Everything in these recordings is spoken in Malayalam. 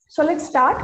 So let's start.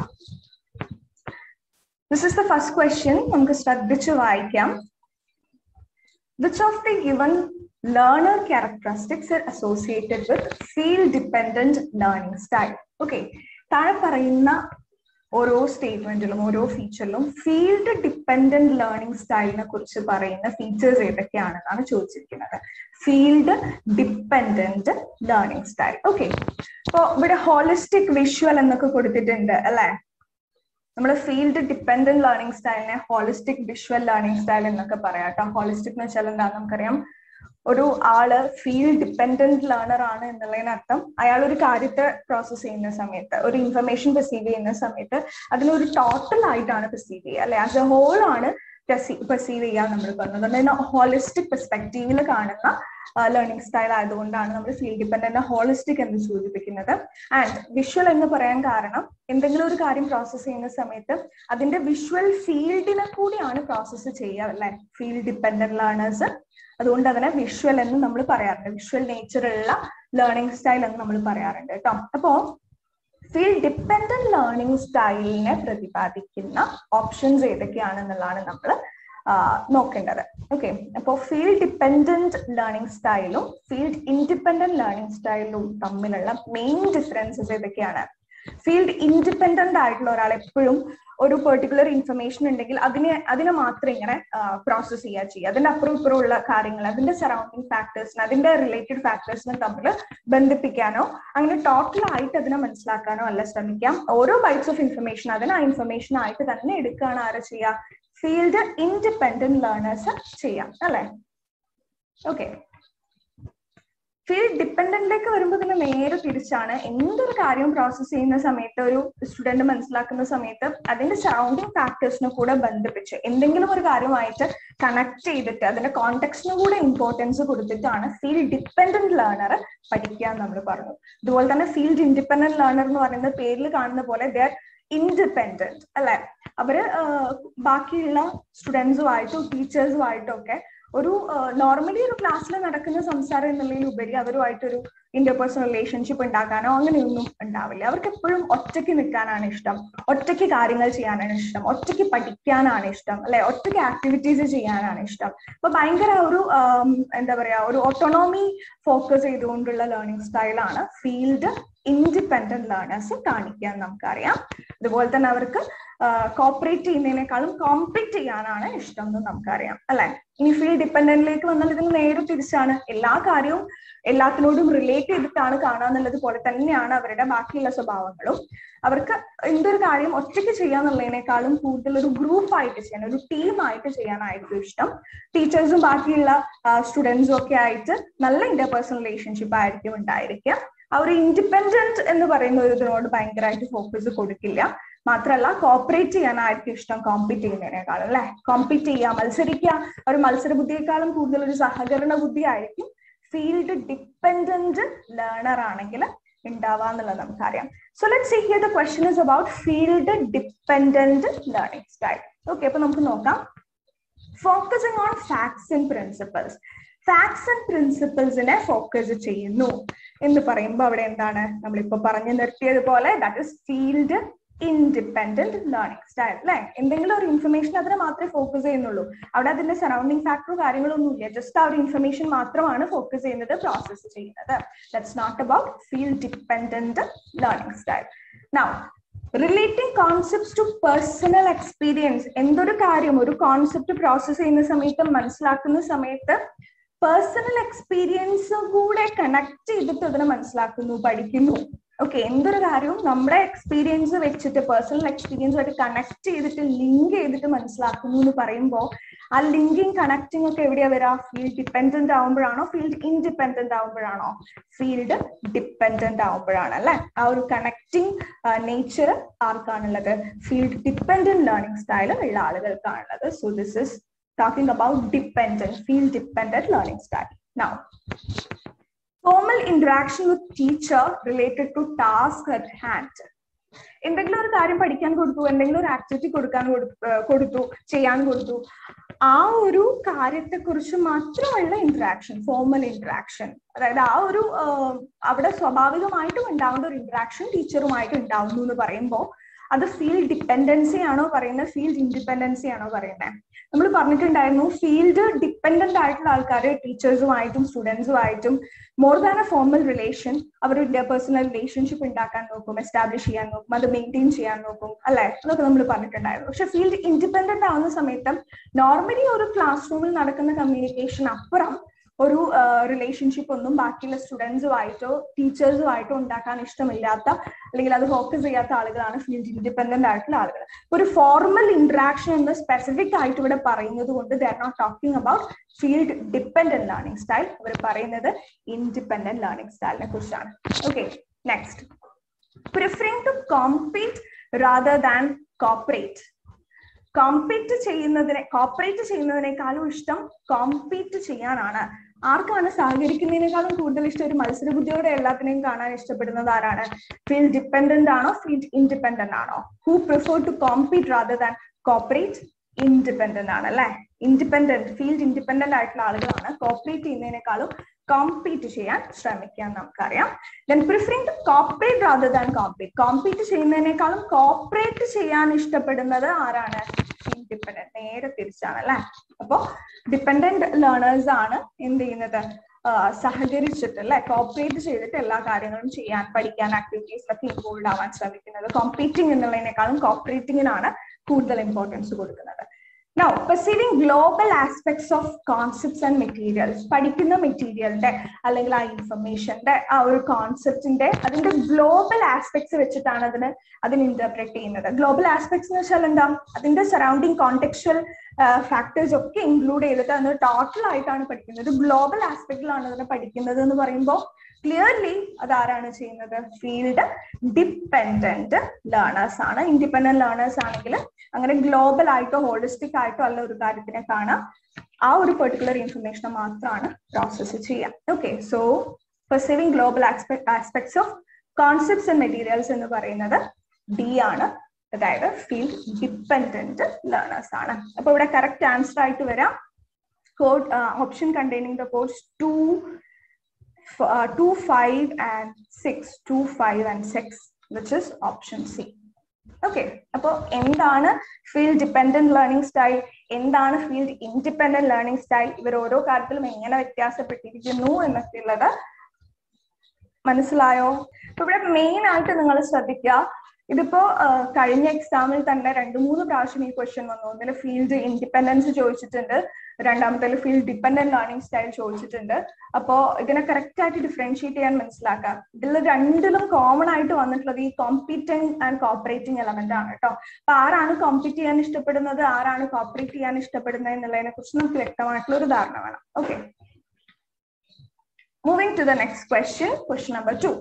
This is the first question. നമുക്ക് ശ്രദ്ധിച്ച് വായിക്കാം Which of the given learner characteristics are associated with field dependent learning style? Okay. താഴെ പറയുന്ന ഓരോ സ്റ്റേറ്റ്മെന്റിലും ഓരോ ഫീച്ചറിലും ഫീൽഡ് ഡിപ്പെൻഡന്റ് ലേണിംഗ് സ്റ്റൈലിനെ കുറിച്ച് പറയുന്ന ഫീച്ചേഴ്സ് ഏതൊക്കെയാണെന്നാണ് ചോദിച്ചിരിക്കുന്നത് field dependent learning style okay അപ്പോ ഇവിടെ ഹോളിസ്റ്റിക് വിഷ്വൽ എന്നൊക്കെ കൊടുത്തിട്ടുണ്ട് അല്ലെ നമ്മൾ ഫീൽഡ് ഡിപ്പെൻഡന്റ് ലേണിംഗ് സ്റ്റൈലിനെ ഹോളിസ്റ്റിക് വിഷ്വൽ ലേണിംഗ് സ്റ്റൈൽ എന്നൊക്കെ പറയാം കേട്ടോ ഹോളിസ്റ്റിക് എന്ന് വെച്ചാൽ എന്താ നമുക്കറിയാം ഒരു ആള് ഫീൽഡ് ഡിപ്പെൻഡന്റ് ലേണർ ആണ് എന്നുള്ളതിനർത്ഥം അയാൾ ഒരു കാര്യത്തെ പ്രോസസ് ചെയ്യുന്ന സമയത്ത് ഒരു ഇൻഫർമേഷൻ പെർസീവ് ചെയ്യുന്ന സമയത്ത് അതിനൊരു ടോട്ടൽ ആയിട്ടാണ് പെർസീവ് ചെയ്യുക അല്ലെ ആസ് എ ഹോൾ ആണ് പെർസീവ് ചെയ്യാൻ നമ്മൾ പറഞ്ഞത് അതുകൊണ്ട് ഹോളിസ്റ്റിക് പെർസ്പെക്റ്റീവിൽ കാണുന്ന ലേണിംഗ് സ്റ്റൈൽ ആയതുകൊണ്ടാണ് നമ്മൾ ഫീൽഡ് ഡിപ്പെൻഡന്റ് ഹോളിസ്റ്റിക് എന്ന് സൂചിപ്പിക്കുന്നത് ആൻഡ് വിഷ്വൽ എന്ന് പറയാൻ കാരണം എന്തെങ്കിലും ഒരു കാര്യം പ്രോസസ്സ് ചെയ്യുന്ന സമയത്ത് അതിന്റെ വിഷ്വൽ ഫീൽഡിനെ കൂടിയാണ് പ്രോസസ്സ് ചെയ്യുക അല്ലെ ഫീൽഡ് ഡിപ്പെൻഡന്റ് ലേണേഴ്സ് അതുകൊണ്ട് അതിനെ വിഷ്വൽ എന്ന് നമ്മൾ പറയാറുണ്ട് വിഷ്വൽ നേച്ചറുള്ള ലേണിംഗ് സ്റ്റൈൽ എന്ന് നമ്മൾ പറയാറുണ്ട് കേട്ടോ അപ്പോ ഫീൽഡ് ഡിപ്പെൻഡന്റ് ലേണിംഗ് സ്റ്റൈലിനെ പ്രതിപാദിക്കുന്ന ഓപ്ഷൻസ് ഏതൊക്കെയാണെന്നുള്ളതാണ് നമ്മൾ നോക്കേണ്ടത് ഓക്കെ അപ്പോൾ ഫീൽഡ് ഡിപ്പെൻഡന്റ് ലേണിംഗ് സ്റ്റൈലും ഫീൽഡ് ഇൻഡിപെൻഡന്റ് ലേണിംഗ് സ്റ്റൈലും തമ്മിലുള്ള മെയിൻ ഡിഫറൻസസ് ഏതൊക്കെയാണ് ഫീൽഡ് ഇൻഡിപെൻഡന്റ് ആയിട്ടുള്ള ഒരാൾ എപ്പോഴും ഒരു പെർട്ടിക്കുലർ ഇൻഫർമേഷൻ ഉണ്ടെങ്കിൽ അതിനെ അതിനെ മാത്രം ഇങ്ങനെ പ്രോസസ് ചെയ്യുക ചെയ്യുക അതിന്റെ അപ്പുറം ഇപ്പുറം ഉള്ള കാര്യങ്ങൾ അതിന്റെ സറൗണ്ടിങ് ഫാക്ടേഴ്സിന് അതിന്റെ റിലേറ്റഡ് ഫാക്ടേഴ്സിനെ തമ്മിൽ ബന്ധിപ്പിക്കാനോ അങ്ങനെ ടോട്ടൽ ആയിട്ട് അതിനെ മനസ്സിലാക്കാനോ അല്ല ശ്രമിക്കാം ഓരോ ബൈറ്റ്സ് ഓഫ് ഇൻഫർമേഷൻ അതിന് ആ ഇൻഫർമേഷൻ ആയിട്ട് തന്നെ എടുക്കുകയാണ് ആരെ ചെയ്യുക ഫീൽഡ് ഇൻഡിപെൻഡന്റ് ലേണേഴ്സ് ചെയ്യാം അല്ലെ ഓക്കെ ഫീൽഡ് ഡിപ്പെൻഡന്റിലേക്ക് വരുമ്പോൾ തന്നെ നേരെ തിരിച്ചാണ് എന്തൊരു കാര്യം പ്രോസസ്സ് ചെയ്യുന്ന സമയത്ത് ഒരു സ്റ്റുഡന്റ് മനസ്സിലാക്കുന്ന സമയത്ത് അതിന്റെ സറൗണ്ടിങ് ഫാക്ടേഴ്സിനെ കൂടെ ബന്ധിപ്പിച്ച് എന്തെങ്കിലും ഒരു കാര്യമായിട്ട് കണക്ട് ചെയ്തിട്ട് അതിന്റെ കോണ്ടെക്സ്റ്റിന് കൂടെ ഇമ്പോർട്ടൻസ് കൊടുത്തിട്ടാണ് ഫീൽഡ് ഡിപ്പെൻഡന്റ് ലേണർ പഠിക്കുക എന്ന് നമ്മൾ പറഞ്ഞു അതുപോലെ തന്നെ ഫീൽഡ് ഇൻഡിപെൻഡന്റ് ലേണർ എന്ന് പറയുന്നത് പേരിൽ കാണുന്ന പോലെ ദർ ഇൻഡിപെൻഡന്റ് അല്ലെ അവര് ബാക്കിയുള്ള സ്റ്റുഡൻസുമായിട്ടും ടീച്ചേഴ്സുമായിട്ടും ഒക്കെ ഒരു നോർമലി ഒരു ക്ലാസ്സിൽ നടക്കുന്ന സംസാരം എന്നുള്ളതിലുപരി അവരുമായിട്ടൊരു ഇന്റർപേഴ്സണൽ റിലേഷൻഷിപ്പ് ഉണ്ടാക്കാനോ അങ്ങനെയൊന്നും ഉണ്ടാവില്ല അവർക്ക് എപ്പോഴും ഒറ്റയ്ക്ക് നിൽക്കാനാണ് ഇഷ്ടം ഒറ്റയ്ക്ക് കാര്യങ്ങൾ ചെയ്യാനാണ് ഇഷ്ടം ഒറ്റയ്ക്ക് പഠിക്കാനാണ് ഇഷ്ടം അല്ലെ ഒറ്റയ്ക്ക് ആക്ടിവിറ്റീസ് ചെയ്യാനാണ് ഇഷ്ടം അപ്പൊ ഭയങ്കര ഒരു എന്താ പറയാ ഒരു ഓട്ടോണോമി ഫോക്കസ് ചെയ്തുകൊണ്ടുള്ള ലേണിംഗ് സ്റ്റൈലാണ് ഫീൽഡ് ഇൻഡിപെൻഡന്റ് ലേണേഴ്സ് കാണിക്കാൻ നമുക്കറിയാം അതുപോലെ തന്നെ അവർക്ക് കോപ്പറേറ്റ് ചെയ്യുന്നതിനേക്കാളും കോമ്പീറ്റ് ചെയ്യാനാണ് ഇഷ്ടം എന്ന് നമുക്കറിയാം അല്ലെ ഇനി ഫീൽഡ് ഡിപ്പെൻഡന്റിലേക്ക് വന്നാൽ ഇതിന് നേരെ തിരിച്ചാണ് എല്ലാ കാര്യവും എല്ലാത്തിനോടും റിലേറ്റ് ചെയ്തിട്ടാണ് കാണാന്നുള്ളത് പോലെ തന്നെയാണ് അവരുടെ ബാക്കിയുള്ള സ്വഭാവങ്ങളും അവർക്ക് എന്തൊരു കാര്യം ഒറ്റയ്ക്ക് ചെയ്യാന്നുള്ളതിനേക്കാളും കൂടുതൽ ഒരു ഗ്രൂപ്പ് ആയിട്ട് ചെയ്യാൻ ഒരു ടീം ആയിട്ട് ചെയ്യാനായിരിക്കും ഇഷ്ടം ടീച്ചേഴ്സും ബാക്കിയുള്ള സ്റ്റുഡൻസും ഒക്കെ ആയിട്ട് നല്ല ഇന്റർപേഴ്സണൽ റിലേഷൻഷിപ്പ് ആയിരിക്കും ഉണ്ടായിരിക്കുക ആ ഒരു ഇൻഡിപെൻഡന്റ് എന്ന് പറയുന്ന ഒരു ഇതിനോട് ഭയങ്കരമായിട്ട് ഫോക്കസ് കൊടുക്കില്ല മാത്രമല്ല കോപ്പറേറ്റ് ചെയ്യാനായിരിക്കും ഇഷ്ടം കോമ്പീറ്റ് ചെയ്യുന്നതിനേക്കാളും അല്ലെ കോമ്പീറ്റ് ചെയ്യുക മത്സരിക്കുക ഒരു മത്സര ബുദ്ധിയേക്കാളും കൂടുതൽ ഒരു സഹകരണ ബുദ്ധി ആയിരിക്കും ഫീൽഡ് ഡിപ്പെൻഡന്റ് ലേണർ ആണെങ്കിൽ ഉണ്ടാവുക എന്നുള്ളത് നമുക്കറിയാം so let see here the question is about field dependent learning style okay അപ്പൊ നമുക്ക് നോക്കാം focusing on facts and principles facts and പ്രിൻസിപ്പിൾസിനെ ഫോക്കസ് ചെയ്യുന്നു എന്ന് പറയുമ്പോൾ അവിടെ എന്താണ് നമ്മളിപ്പോ പറഞ്ഞു നിർത്തിയതുപോലെ that is field independent learning style അല്ലെ എന്തെങ്കിലും ഒരു ഇൻഫർമേഷൻ അതിനെ മാത്രമേ ഫോക്കസ് ചെയ്യുന്നുള്ളൂ അവിടെ അതിന്റെ സറൗണ്ടിങ് ഫാക്ടറോ കാര്യങ്ങളൊന്നും ഇല്ല ജസ്റ്റ് ആ ഒരു ഇൻഫർമേഷൻ മാത്രമാണ് ഫോക്കസ് ചെയ്യുന്നത് പ്രോസസ് ചെയ്യുന്നത് that's not about field dependent learning style now relating concept to personal experience എന്തൊരു കാര്യം ഒരു കോൺസെപ്റ്റ് പ്രോസസ് ചെയ്യുന്ന സമയത്ത് മനസ്സിലാക്കുന്ന സമയത്ത് പേഴ്സണൽ എക്സ്പീരിയൻസ് കൂടെ കണക്ട് ചെയ്തിട്ട് അതിനെ മനസ്സിലാക്കുന്നു പഠിക്കുന്നു ഓക്കെ എന്തൊരു കാര്യവും നമ്മുടെ എക്സ്പീരിയൻസ് വെച്ചിട്ട് പേഴ്സണൽ എക്സ്പീരിയൻസുമായിട്ട് കണക്ട് ചെയ്തിട്ട് ലിങ്ക് ചെയ്തിട്ട് മനസ്സിലാക്കുന്നു എന്ന് പറയുമ്പോൾ ആ ലിങ്കിങ് കണക്ടിങ് ഒക്കെ എവിടെയാ വരാ ഫീൽഡ് ഡിപ്പെൻഡന്റ് ആവുമ്പോഴാണോ ഫീൽഡ് ഇൻഡിപെൻഡന്റ് ആവുമ്പോഴാണോ ഫീൽഡ് ഡിപ്പെൻഡന്റ് ആവുമ്പോഴാണ് അല്ലെ ആ ഒരു കണക്ടിങ് നേച്ചർ ആർക്കാണുള്ളത് ഫീൽഡ് ഡിപ്പെൻഡന്റ് ലേണിംഗ് സ്റ്റൈൽ ഉള്ള ആളുകൾക്കാണുള്ളത് so this is talking about dependent, field dependent learning style. Now, formal interaction with teacher related to task at hand. എന്തെങ്കിലും ഒരു കാര്യം പഠിക്കാൻ കൊടുത്തു എന്തെങ്കിലും ഒരു ആക്ടിവിറ്റി കൊടുക്കാൻ കൊടുത്തു ചെയ്യാൻ കൊടുത്തു ആ ഒരു കാര്യത്തെക്കുറിച്ച് മാത്രമുള്ള ഇന്ററാക്ഷൻ ഫോർമൽ ഇന്ററാക്ഷൻ അതായത് ആ ഒരു അവിടെ സ്വാഭാവികമായിട്ടും ഉണ്ടാവേണ്ട ഒരു ഇന്ററാക്ഷൻ ടീച്ചറുമായിട്ട് ഉണ്ടാവുന്നു എന്ന് പറയുമ്പോൾ അത് ഫീൽഡ് ഡിപ്പെൻഡൻസി ആണോ പറയുന്നത് ഫീൽഡ് ഇൻഡിപെൻഡൻസി ആണോ പറയുന്നത് നമ്മൾ പറഞ്ഞിട്ടുണ്ടായിരുന്നു ഫീൽഡ് ഡിപ്പെൻഡന്റ് ആയിട്ടുള്ള ആൾക്കാർ ടീച്ചേഴ്സുമായിട്ടും സ്റ്റുഡൻസുമായിട്ടും more than a formal relation അവർ പേഴ്സണൽ റിലേഷൻഷിപ്പ് ഉണ്ടാക്കാൻ നോക്കും എസ്റ്റാബ്ലിഷ് ചെയ്യാൻ നോക്കും അത് മെയിൻറ്റെയിൻ ചെയ്യാൻ നോക്കും അല്ലെ അതൊക്കെ നമ്മൾ പറഞ്ഞിട്ടുണ്ടായിരുന്നു പക്ഷെ ഫീൽഡ് ഇൻഡിപെൻഡന്റ് ആവുന്ന സമയത്ത് നോർമലി ഒരു ക്ലാസ് റൂമിൽ നടക്കുന്ന കമ്മ്യൂണിക്കേഷൻ അപ്പുറം ഒരു റിലേഷൻഷിപ്പ് ഒന്നും ബാക്കിയുള്ള സ്റ്റുഡൻസുമായിട്ടോ ടീച്ചേഴ്സുമായിട്ടോ ഉണ്ടാക്കാൻ ഇഷ്ടമില്ലാത്ത അല്ലെങ്കിൽ അത് ഫോക്കസ് ചെയ്യാത്ത ആളുകളാണ് ഫീൽഡ് ഇൻഡിപെൻഡന്റ് ആയിട്ടുള്ള ആളുകൾ ഒരു ഫോർമൽ ഇന്ററാക്ഷൻ എന്ന് സ്പെസിഫിക് ആയിട്ട് ഇവിടെ പറയുന്നത് കൊണ്ട് they are not talking about field dependent learning style അവർ പറയുന്നത് ഇൻഡിപെൻഡന്റ് ലേണിംഗ് സ്റ്റൈലിനെ കുറിച്ചാണ് okay next preferring to compete rather than cooperate compete ചെയ്യുന്നതിനെ കോപ്പറേറ്റ് ചെയ്യുന്നതിനേക്കാളും ഇഷ്ടം കോമ്പീറ്റ് ചെയ്യാനാണ് ആർക്കാണ് സഹകരിക്കുന്നതിനേക്കാളും കൂടുതൽ ഇഷ്ടം ഒരു മത്സര ബുദ്ധിയോടെ എല്ലാത്തിനെയും കാണാൻ ഇഷ്ടപ്പെടുന്നത് ആരാണ് ഫീൽഡ് ഡിപ്പെൻഡന്റ് ആണോ ഫീൽഡ് ഇൻഡിപെൻഡന്റ് ആണോ who prefer to compete rather than cooperate independent ആണ് അല്ലെ ഇൻഡിപെൻഡന്റ് ഫീൽഡ് ഇൻഡിപെൻഡന്റ് ആയിട്ടുള്ള ആളുകളാണ് കോപ്പറേറ്റ് ചെയ്യുന്നതിനേക്കാളും കോമ്പീറ്റ് ചെയ്യാൻ ശ്രമിക്കാൻ നമുക്കറിയാം then preferring to cooperate rather than compete compete ചെയ്യുന്നതിനേക്കാളും കോപ്പറേറ്റ് ചെയ്യാൻ ഇഷ്ടപ്പെടുന്നത് ആരാണ് ഇൻഡിപെൻഡന്റ് നേരെ തിരിച്ചാണ് അല്ലെ അപ്പോ ഡിപ്പെൻഡന്റ് ലേണേഴ്സ് ആണ് എന്ത് ചെയ്യുന്നത് സഹകരിച്ചിട്ട് അല്ലെ കോപ്പറേറ്റ് ചെയ്തിട്ട് എല്ലാ കാര്യങ്ങളും ചെയ്യാൻ പഠിക്കാൻ ആക്ടിവിറ്റീസിലൊക്കെ ഇൻവോൾവ് ആവാൻ ശ്രമിക്കുന്നത് കോമ്പീറ്റിംഗ് എന്നുള്ളതിനേക്കാളും കോപ്പറേറ്റിങ്ങിനാണ് കൂടുതൽ ഇമ്പോർട്ടൻസ് കൊടുക്കുന്നത് now perceiving global aspects of concepts and materials പഠിക്കുന്ന മെറ്റീരിയലിന്റെ അല്ലെങ്കിൽ ആ ഇൻഫർമേഷന്റെ ആ ഒരു കോൺസെപ്റ്റിന്റെ അതിന്റെ ഗ്ലോബൽ ആസ്പെക്ട്സ് വെച്ചിട്ടാണ് അതിന് അതിന് ഇന്റർപ്രറ്റ് ചെയ്യുന്നത് ഗ്ലോബൽ ആസ്പെക്ട്സ് എന്ന് വെച്ചാൽ എന്താ അതിന്റെ സറൗണ്ടിങ് കോണ്ടെക്ച്വൽ ഫാക്ടേഴ്സ് ഒക്കെ ഇൻക്ലൂഡ് ചെയ്തിട്ട് അതിന് ടോട്ടൽ ആയിട്ടാണ് പഠിക്കുന്നത് ഗ്ലോബൽ ആസ്പെക്റ്റിലാണ് അതിനെ പഠിക്കുന്നത് എന്ന് പറയുമ്പോൾ ക്ലിയർലി അതാരാണ് ചെയ്യുന്നത് ഫീൽഡ് ഡിപ്പെൻഡന്റ് ലേണേഴ്സ് ആണ് ഇൻഡിപെൻഡന്റ് ലേണേഴ്സ് ആണെങ്കിൽ അങ്ങനെ ഗ്ലോബൽ ആയിട്ടോ ഹോളിസ്റ്റിക് ആയിട്ടോ അല്ല ഒരു കാര്യത്തിനെ കാണാം ആ ഒരു പെർട്ടിക്കുലർ ഇൻഫർമേഷൻ മാത്രമാണ് പ്രോസസ്സ് ചെയ്യാം okay so perceiving global aspects of concepts and materials എന്ന് പറയുന്നത് ഡി ആണ് അതായത് ഫീൽഡ് ഡിപ്പെൻഡന്റ് ലേണേഴ്സ് ആണ് അപ്പൊ ഇവിടെ കറക്റ്റ് ആൻസർ ആയിട്ട് വരാം code option containing the codes two two five and six two five and six which is option C okay അപ്പൊ എന്താണ് ഫീൽഡ് ഡിപ്പെൻഡന്റ് ലേണിംഗ് സ്റ്റൈൽ എന്താണ് ഫീൽഡ് ഇൻഡിപെൻഡന്റ് ലേണിംഗ് സ്റ്റൈൽ ഇവർ ഓരോ കാര്യത്തിലും എങ്ങനെ വ്യത്യാസപ്പെട്ടിരിക്കുന്നു എന്നൊക്കെ ഉള്ളത് മനസ്സിലായോ അപ്പൊ ഇവിടെ മെയിൻ ആയിട്ട് നിങ്ങൾ ശ്രദ്ധിക്കുക ഇതിപ്പോ കഴിഞ്ഞ എക്സാമിൽ തന്നെ രണ്ട് മൂന്ന് പ്രാവശ്യം ഈ ക്വസ്റ്റ്യൻ വന്നു ഒന്നിൽ ഫീൽഡ് ഇൻഡിപെൻഡൻസ് ചോദിച്ചിട്ടുണ്ട് രണ്ടാമത്തെ ഫീൽഡ് ഡിപ്പെൻഡന്റ് ലേണിംഗ് സ്റ്റൈൽ ചോദിച്ചിട്ടുണ്ട് അപ്പോ ഇതിനെ കറക്റ്റ് ആയിട്ട് ഡിഫറൻഷിയേറ്റ് ചെയ്യാൻ മനസ്സിലാക്കാം ഇതിൽ രണ്ടിലും കോമൺ ആയിട്ട് വന്നിട്ടുള്ളത് ഈ കോമ്പീറ്റിംഗ് ആൻഡ് കോപ്പറേറ്റിംഗ് എലമെന്റ് ആണ് കേട്ടോ അപ്പൊ ആരാണ് കോമ്പീറ്റ് ചെയ്യാൻ ഇഷ്ടപ്പെടുന്നത് ആരാണ് കോപ്പറേറ്റ് ചെയ്യാൻ ഇഷ്ടപ്പെടുന്നത് എന്നുള്ളതിനെ കുറിച്ച് നമുക്ക് വ്യക്തമായിട്ടുള്ള ഒരു ധാരണ വേണം okay moving to the next question question number two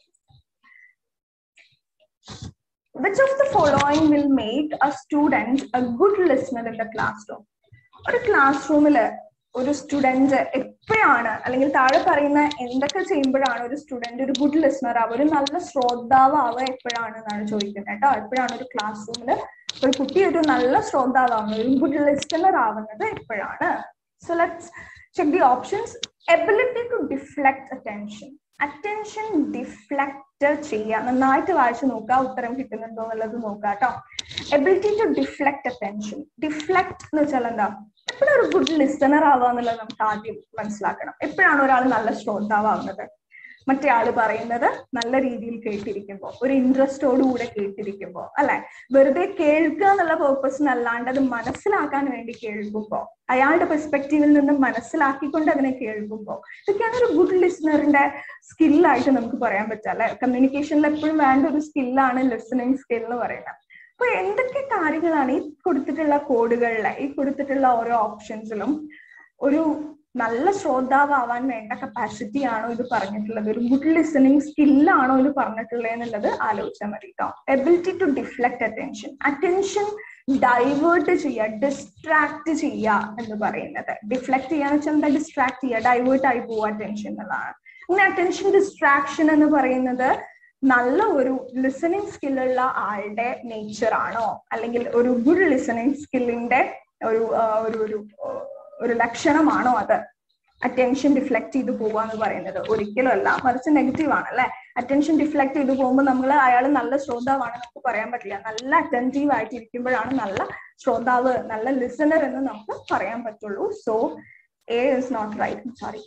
which of the following will make a student a good listener in the classroom ഒരു ക്ലാസ് റൂമിൽ ഒരു സ്റ്റുഡന്റ് എപ്പോഴാണ് അല്ലെങ്കിൽ താഴെ പറയുന്ന എന്തൊക്കെ ചെയ്യുമ്പോഴാണ് ഒരു സ്റ്റുഡന്റ് ഒരു ഗുഡ് ലിസണർ ആവുക ഒരു നല്ല ശ്രോതാവ് ആവുക എപ്പോഴാണ് എന്നാണ് ചോദിക്കുന്നത് കേട്ടോ എപ്പോഴാണ് ഒരു ക്ലാസ് റൂമിൽ ഒരു കുട്ടി ഒരു നല്ല ശ്രോതാവാകുന്നത് ഒരു ഗുഡ് ലിസണർ ആവുന്നത് എപ്പോഴാണ് so let's check the options ability to deflect attention attention deflect ചെയ്യുക നന്നായിട്ട് വായിച്ചു നോക്കുക ഉത്തരം കിട്ടുന്നുണ്ടോ എന്നുള്ളത് നോക്കുക കേട്ടോ ability to deflect attention deflect എന്ന് വെച്ചാൽ എന്താ എപ്പോഴും ഒരു ഗുഡ് ലിസണർ ആവുക എന്നുള്ളത് നമുക്ക് ആദ്യം മനസ്സിലാക്കണം എപ്പോഴാണ് ഒരാൾ നല്ല ശ്രോതാവുന്നത് മറ്റേ ആള് പറയുന്നത് നല്ല രീതിയിൽ കേട്ടിരിക്കുമ്പോൾ ഒരു ഇൻട്രസ്റ്റോടുകൂടെ കേട്ടിരിക്കുമ്പോൾ അല്ലെ വെറുതെ കേൾക്കുക എന്നുള്ള പേർപ്പസിനല്ലാണ്ട് അത് മനസ്സിലാക്കാൻ വേണ്ടി കേൾക്കുമ്പോൾ അയാളുടെ പെർസ്പെക്റ്റീവിൽ നിന്ന് മനസ്സിലാക്കിക്കൊണ്ട് അതിനെ കേൾക്കുമ്പോൾ ഇതൊക്കെയാണ് ഒരു ഗുഡ് ലിസണറിന്റെ സ്കില്ലായിട്ട് നമുക്ക് പറയാൻ പറ്റുക അല്ലെ കമ്മ്യൂണിക്കേഷനിൽ എപ്പോഴും വേണ്ട ഒരു സ്കില്ലാണ് ലിസണിങ് സ്കിൽ എന്ന് പറയുന്നത് അപ്പൊ എന്തൊക്കെ കാര്യങ്ങളാണ് ഈ കൊടുത്തിട്ടുള്ള കോഡുകളിലെ ഈ കൊടുത്തിട്ടുള്ള ഓരോ ഓപ്ഷൻസിലും ഒരു നല്ല ശ്രോതാവാൻ വേണ്ട കപ്പാസിറ്റി ആണോ ഇത് പറഞ്ഞിട്ടുള്ളത് ഒരു ഗുഡ് ലിസണിങ് സ്കില്ലാണോ ഇത് പറഞ്ഞിട്ടുള്ളത് എന്നുള്ളത് ആലോചിച്ചാൽ മതി കേട്ടോ ability to deflect attention attention divert ചെയ്യുക ഡിസ്ട്രാക്ട് ചെയ്യുക എന്ന് പറയുന്നത് ഡിഫ്ലക്ട് ചെയ്യാന്ന് വെച്ചാൽ എന്താ ഡിസ്ട്രാക്ട് ചെയ്യുക ഡൈവേർട്ട് ആയി പോവുക അറ്റൻഷൻ എന്നുള്ളതാണ് അങ്ങനെ അറ്റൻഷൻ ഡിസ്ട്രാക്ഷൻ എന്ന് പറയുന്നത് നല്ല ഒരു ലിസണിങ് സ്കില്ലുള്ള ആളുടെ നേച്ചർ ആണോ അല്ലെങ്കിൽ ഒരു ഗുഡ് ലിസണിങ് സ്കില്ലിന്റെ ഒരു ഒരു ഒരു ഒരു ലക്ഷണമാണോ അത് അറ്റൻഷൻ ഡിഫ്ലക്ട് ചെയ്ത് പോവുക എന്ന് പറയുന്നത് ഒരിക്കലും അല്ല മറിച്ച് നെഗറ്റീവ് ആണ് അല്ലെ അറ്റൻഷൻ ഡിഫ്ലക്ട് ചെയ്ത് പോകുമ്പോൾ നമ്മൾ അയാൾ നല്ല ശ്രോതാവാണ് നമുക്ക് പറയാൻ പറ്റില്ല നല്ല അറ്റൻറ്റീവ് ആയിട്ട് ഇരിക്കുമ്പോഴാണ് നല്ല ശ്രോതാവ് നല്ല ലിസണർ എന്ന് നമുക്ക് പറയാൻ പറ്റുള്ളൂ so A is not right sorry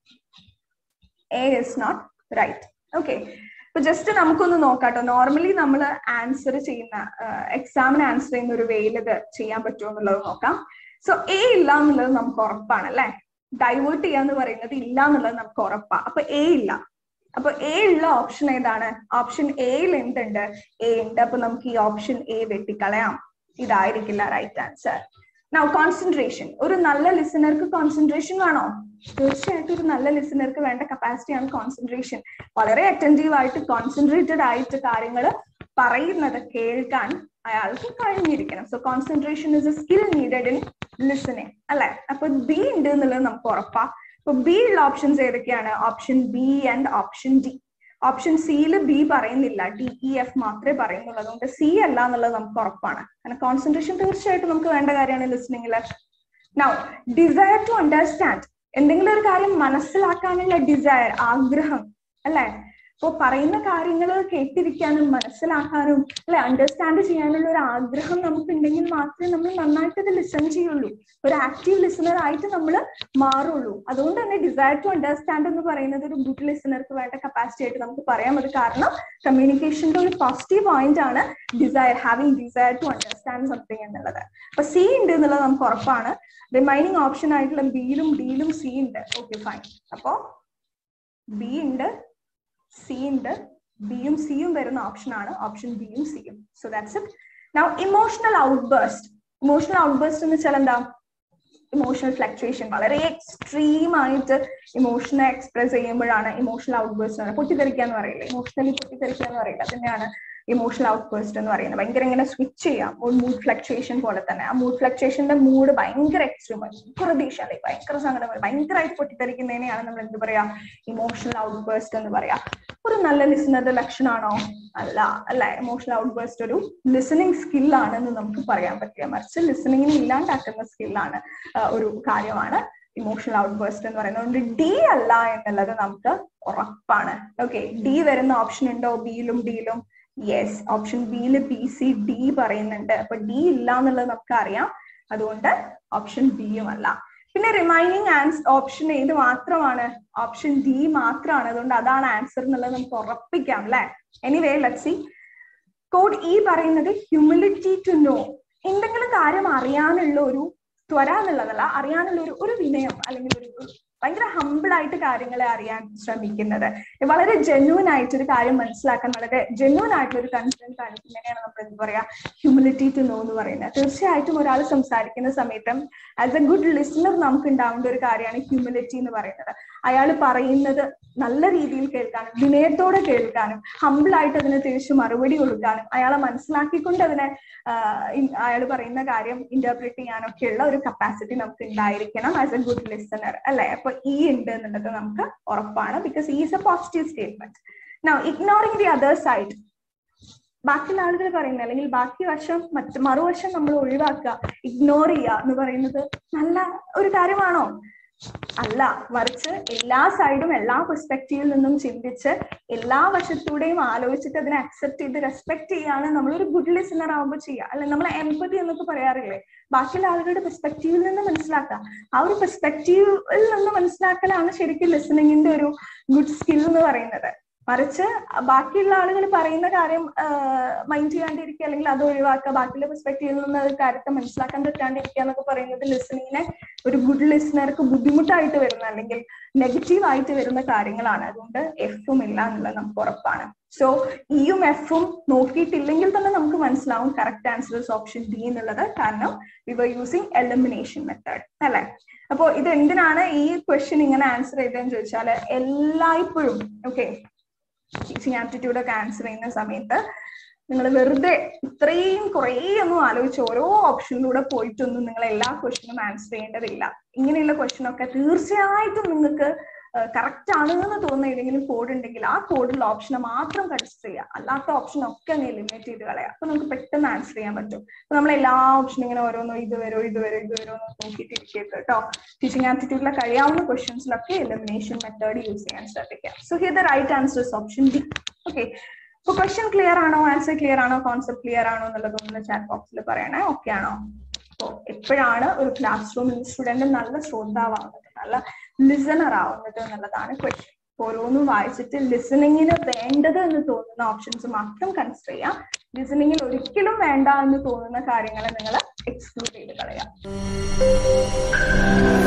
A is not right okay അപ്പൊ ജസ്റ്റ് നമുക്കൊന്ന് നോക്കാട്ടോ നോർമലി നമ്മൾ ആൻസർ ചെയ്യുന്ന എക്സാമിന് ആൻസർ ചെയ്യുന്ന ഒരു വേയിൽ ഇത് ചെയ്യാൻ പറ്റുമോ എന്നുള്ളത് നോക്കാം സോ എ ഇല്ല എന്നുള്ളത് നമുക്ക് ഉറപ്പാണ് അല്ലെ ഡൈവേർട്ട് ചെയ്യാന്ന് പറയുന്നത് ഇല്ല എന്നുള്ളത് നമുക്ക് ഉറപ്പാ അപ്പൊ എ ഇല്ല അപ്പൊ എ ഉള്ള ഓപ്ഷൻ ഏതാണ് ഓപ്ഷൻ എയിൽ എന്തുണ്ട് എ ഉണ്ട് അപ്പൊ നമുക്ക് ഈ ഓപ്ഷൻ എ വെട്ടിക്കളയാം ഇതായിരിക്കില്ല റൈറ്റ് ആൻസർ നൗ കോൺസെൻട്രേഷൻ ഒരു നല്ല ലിസണർക്ക് കോൺസെൻട്രേഷൻ വേണോ തീർച്ചയായിട്ടും ഒരു നല്ല ലിസണർക്ക് വേണ്ട കപ്പാസിറ്റിയാണ് കോൺസെൻട്രേഷൻ വളരെ അറ്റൻറ്റീവ് ആയിട്ട് കോൺസെൻട്രേറ്റഡ് ആയിട്ട് കാര്യങ്ങൾ പറയുന്നത് കേൾക്കാൻ അയാൾക്ക് കഴിഞ്ഞിരിക്കണം so concentration is a skill needed in listening അല്ലെ അപ്പൊ ബി ഉണ്ട് എന്നുള്ളത് നമുക്ക് ഉറപ്പാ അപ്പൊ ബി ഉള്ള ഓപ്ഷൻസ് ഏതൊക്കെയാണ് option B and option D option സിയിൽ ബി പറയുന്നില്ല ഡി ഇ എഫ് മാത്രമേ പറയുന്നുള്ളൂ അതുകൊണ്ട് സി അല്ല എന്നുള്ളത് നമുക്ക് ഉറപ്പാണ് കാരണം കോൺസെൻട്രേഷൻ തീർച്ചയായിട്ടും നമുക്ക് വേണ്ട കാര്യമാണ് ലിസണിങ്ങിൽ നൗ ഡിസയർ ടു അണ്ടർസ്റ്റാൻഡ് എന്തെങ്കിലും ഒരു കാര്യം മനസ്സിലാക്കാനുള്ള ഡിസയർ ആഗ്രഹം അല്ലെ അപ്പൊ പറയുന്ന കാര്യങ്ങൾ കേട്ടിരിക്കാനും മനസ്സിലാക്കാനും അല്ലെ അണ്ടർസ്റ്റാൻഡ് ചെയ്യാനുള്ള ഒരു ആഗ്രഹം നമുക്ക് ഉണ്ടെങ്കിൽ മാത്രമേ നമ്മൾ നന്നായിട്ട് ഇത് ലിസൺ ചെയ്യുള്ളൂ ഒരു ആക്റ്റീവ് ലിസണർ ആയിട്ട് നമ്മൾ മാറുള്ളൂ അതുകൊണ്ട് തന്നെ ഡിസയർ ടു അണ്ടർസ്റ്റാൻഡ് എന്ന് പറയുന്നത് ഒരു ഗുഡ് ലിസണർക്ക് വേണ്ട കപ്പാസിറ്റി ആയിട്ട് നമുക്ക് പറയാം അത് കാരണം കമ്മ്യൂണിക്കേഷന്റെ ഒരു പോസിറ്റീവ് പോയിന്റ് ആണ് desire having desire to understand something എന്നുള്ളത് അപ്പൊ സി ഉണ്ട് എന്നുള്ളത് നമുക്ക് ഉറപ്പാണ് റിമൈനിങ് ഓപ്ഷൻ ആയിട്ടുള്ള ബിയിലും ഡിയിലും സി ഉണ്ട് ഓക്കെ ഫൈൻ അപ്പോ ബി ഉണ്ട് സി ഉണ്ട് ബിയും സിയും വരുന്ന ഓപ്ഷൻ ആണ് ഓപ്ഷൻ ബിയും സിയും so that's it now emotional outburst emotional outburst എന്ന് വെച്ചാൽ എന്താ ഇമോഷണൽ ഫ്ലക്ച്വേഷൻ വളരെ എക്സ്ട്രീം ആയിട്ട് ഇമോഷനെ എക്സ്പ്രസ് ചെയ്യുമ്പോഴാണ് ഇമോഷണൽ ഔട്ട്ബേസ്റ്റ് പൊട്ടിത്തെറിക്കുക എന്ന് പറയില്ലേ ഇമോഷണലി പൊട്ടിത്തെറിക്കുക എന്ന് പറയില്ല തന്നെയാണ് ഇമോഷണൽ ഔട്ട്ബേസ്റ്റ് എന്ന് പറയുന്നത് ഭയങ്കര ഇങ്ങനെ സ്വിച്ച് ചെയ്യാം ഒരു മൂഡ് ഫ്ലക്ച്വേഷൻ പോലെ തന്നെ ആ മൂഡ് ഫ്ലക്ച്വേഷന്റെ മൂഡ് ഭയങ്കര എക്സ്ട്രീം ഭയങ്കര ദേഷ്യം അല്ലെങ്കിൽ ഭയങ്കര സങ്കടം ഭയങ്കരമായിട്ട് പൊട്ടിത്തെറിക്കുന്നതിനെയാണ് നമ്മൾ എന്ത് പറയാ ഇമോഷണൽ ഔട്ട്ബേസ്റ്റ് എന്ന് പറയാ ഒരു നല്ല ലിസണറുടെ ലക്ഷണമാണോ അല്ല അല്ല ഇമോഷണൽ ഔട്ട്ബേസ്റ്റ് ഒരു ലിസണിങ് സ്കില്ലാണെന്ന് നമുക്ക് പറയാൻ പറ്റില്ല മറിച്ച് ലിസണിങ്ങിനെ ഇല്ലാണ്ടാക്കുന്ന സ്കില്ലാണ് ഒരു കാര്യമാണ് ഇമോഷണൽ ഔട്ട്ബേസ്റ്റ് എന്ന് പറയുന്നത് അതുകൊണ്ട് ഡി അല്ല എന്നുള്ളത് നമുക്ക് ഉറപ്പാണ് ഓക്കെ ഡി വരുന്ന ഓപ്ഷൻ ഉണ്ടോ ബിയിലും ഡിയിലും യെസ് ഓപ്ഷൻ ബിയിൽ പി സി ഡി പറയുന്നുണ്ട് അപ്പൊ ഡി ഇല്ല എന്നുള്ളത് നമുക്ക് അറിയാം അതുകൊണ്ട് ഓപ്ഷൻ ബിയും അല്ല പിന്നെ റിമൈനിങ് ആൻസ് ഓപ്ഷൻ ഏത് മാത്രമാണ് ഓപ്ഷൻ ഡി മാത്രമാണ് അതുകൊണ്ട് അതാണ് ആൻസർ എന്നുള്ളത് നമുക്ക് ഉറപ്പിക്കാം അല്ലെ anyway let see code E പറയുന്നത് ഹ്യൂമിലിറ്റി ടു നോ എന്തെങ്കിലും കാര്യം അറിയാനുള്ള ഒരു ത്വര എന്നുള്ളതല്ല അറിയാനുള്ള ഒരു ഒരു വിനയം അല്ലെങ്കിൽ ഒരു ഭയങ്കര ഹമ്പിൾ ആയിട്ട് കാര്യങ്ങളെ അറിയാൻ ശ്രമിക്കുന്നത് വളരെ ജെന്യൂൻ ആയിട്ട് ഒരു കാര്യം മനസ്സിലാക്കാൻ വളരെ ജെന്യൂൻ ആയിട്ടുള്ള ഒരു കൺസേൺ കാണിക്കുന്നതിനെയാണ് നമ്മൾ എന്ത് പറയാ ഹ്യൂമിലിറ്റി ടു നോ എന്ന് പറയുന്നത് തീർച്ചയായിട്ടും ഒരാൾ സംസാരിക്കുന്ന സമയത്ത് ആസ് എ ഗുഡ് ലിസണർ നമുക്ക് ഉണ്ടാവേണ്ട ഒരു കാര്യമാണ് ഹ്യൂമിലിറ്റി എന്ന് പറയുന്നത് അയാൾ പറയുന്നത് നല്ല രീതിയിൽ കേൾക്കാനും വിനയത്തോടെ കേൾക്കാനും ഹമ്പിൾ ആയിട്ട് അതിന് തിരിച്ച് മറുപടി കൊടുക്കാനും അയാളെ മനസ്സിലാക്കിക്കൊണ്ട് അതിനെ അയാൾ പറയുന്ന കാര്യം ഇന്റർപ്രിറ്റ് ചെയ്യാനൊക്കെയുള്ള ഒരു കപ്പാസിറ്റി നമുക്ക് ഉണ്ടായിരിക്കണം ആസ് എ ഗുഡ് ലിസണർ അല്ലെ അപ്പൊ ഈ ഉണ്ട് എന്നുള്ളത് നമുക്ക് ഉറപ്പാണ് ബിക്കോസ് ഈ is a positive statement now ignoring the other side ബാക്കിയുള്ള ആളുകൾ പറയുന്നത് അല്ലെങ്കിൽ ബാക്കി വശം മറ്റു മറുവശം നമ്മൾ ഒഴിവാക്കുക ഇഗ്നോർ ചെയ്യുക എന്ന് പറയുന്നത് നല്ല ഒരു കാര്യമാണോ അല്ല മറിച്ച് എല്ലാ സൈഡും എല്ലാ പെർസ്പെക്റ്റീവിൽ നിന്നും ചിന്തിച്ച് എല്ലാ വശത്തൂടെയും ആലോചിച്ചിട്ട് അതിനെ അക്സെപ്റ്റ് ചെയ്ത് റെസ്പെക്ട് ചെയ്യാണ് നമ്മളൊരു ഗുഡ് ലിസണർ ആകുമ്പോൾ ചെയ്യുക അല്ലെ നമ്മൾ എംപതി എന്നൊക്കെ പറയാറില്ലേ ബാക്കിയുള്ള ആളുകളുടെ പെർസ്പെക്റ്റീവിൽ നിന്ന് മനസ്സിലാക്കുക ആ ഒരു പെർസ്പെക്റ്റീവിൽ നിന്ന് മനസ്സിലാക്കലാണ് ശരിക്കും ലിസണിങ്ങിന്റെ ഒരു ഗുഡ് സ്കിൽ എന്ന് പറയുന്നത് മറിച്ച് ബാക്കിയുള്ള ആളുകൾ പറയുന്ന കാര്യം മൈൻഡ് ചെയ്യാണ്ടിരിക്കുക അല്ലെങ്കിൽ അത് ഒഴിവാക്കുക ബാക്കിയുള്ള പെർസ്പെക്റ്റീവിൽ നിന്ന് ഒരു കാര്യത്തെ മനസ്സിലാക്കാൻ പറ്റാണ്ടിരിക്കുക എന്നൊക്കെ പറയുന്നത് ലിസണിങ്ങിനെ ഒരു ഗുഡ് ലിസണർക്ക് ബുദ്ധിമുട്ടായിട്ട് വരുന്ന അല്ലെങ്കിൽ നെഗറ്റീവ് ആയിട്ട് വരുന്ന കാര്യങ്ങളാണ് അതുകൊണ്ട് എഫും ഇല്ല എന്നുള്ളത് നമുക്ക് ഉറപ്പാണ് സോ ഇയും എഫും നോക്കിയിട്ടില്ലെങ്കിൽ തന്നെ നമുക്ക് മനസ്സിലാവും കറക്റ്റ് ആൻസർ ഓപ്ഷൻ ഡി എന്നുള്ളത് കാരണം we were using elimination method അല്ലെ അപ്പോ ഇത് എന്തിനാണ് ഈ ക്വസ്റ്റ്യൻ ഇങ്ങനെ ആൻസർ ചെയ്തതെന്ന് ചോദിച്ചാൽ എല്ലായ്പ്പോഴും ഓക്കെ ടീച്ചിങ് ആപ്റ്റിറ്റ്യൂഡ് ഒക്കെ ആൻസർ ചെയ്യുന്ന സമയത്ത് നിങ്ങൾ വെറുതെ ഇത്രയും കുറേ ഒന്നും ആലോചിച്ച് ഓരോ ഓപ്ഷനിലൂടെ പോയിട്ടൊന്നും നിങ്ങൾ എല്ലാ ക്വസ്റ്റിനും ആൻസർ ചെയ്യേണ്ടതില്ല ഇങ്ങനെയുള്ള ക്വസ്റ്റ്യൻ ഒക്കെ തീർച്ചയായിട്ടും നിങ്ങൾക്ക് കറക്റ്റ് ആണെന്ന് തോന്നുന്ന ഏതെങ്കിലും കോഡ് ഉണ്ടെങ്കിൽ ആ കോഡിലുള്ള ഓപ്ഷനെ മാത്രം കൺസിഡർ ചെയ്യുക അല്ലാത്ത ഓപ്ഷൻ ഒക്കെ അങ്ങ് എലിമിനേറ്റ് ചെയ്ത് കളയാം അപ്പൊ നമുക്ക് പെട്ടെന്ന് ആൻസർ ചെയ്യാൻ പറ്റും അപ്പൊ നമ്മൾ എല്ലാ ഓപ്ഷനും ഇങ്ങനെ ഓരോന്നോ ഇത് വരോ ഇത് വരോ ഇത് വരോ എന്ന് നോക്കിയിട്ട് ഇരിക്കരുത് കേട്ടോ ടീച്ചിങ് ആപ്റ്റിറ്റ്യൂഡിലെ കഴിയാവുന്ന ക്വസ്റ്റ്യൻസിലൊക്കെ എലിമിനേഷൻ മെത്തേഡ് യൂസ് ചെയ്യാൻ ശ്രദ്ധിക്കാം so here the right answer is option D okay അപ്പൊ ക്വസ്റ്റ്യൻ ക്ലിയർ ആണോ ആൻസർ ക്ലിയർ ആണോ കോൺസെപ്റ്റ് ക്ലിയർ ആണോ എന്നുള്ളതൊന്ന് ചാറ്റ് ബോക്സിൽ പറയണേ ഓക്കെ ആണോ അപ്പോ എപ്പോഴാണ് ഒരു ക്ലാസ് റൂമിൽ സ്റ്റുഡന്റ് നല്ല ശ്രോതാവാകുന്നത് നല്ല ലിസണർ ആവുന്നത് എന്നുള്ളതാണ് ക്വസ്റ്റ്യൻ ഓരോന്നും വായിച്ചിട്ട് ലിസണിങ്ങിന് വേണ്ടത് എന്ന് തോന്നുന്ന ഓപ്ഷൻസ് മാത്രം കൺസിഡർ ചെയ്യാം ലിസണിങ്ങിൽ ഒരിക്കലും വേണ്ട എന്ന് തോന്നുന്ന കാര്യങ്ങളെ നിങ്ങൾ എക്സ്ക്ലൂഡ് ചെയ്ത് കളയാം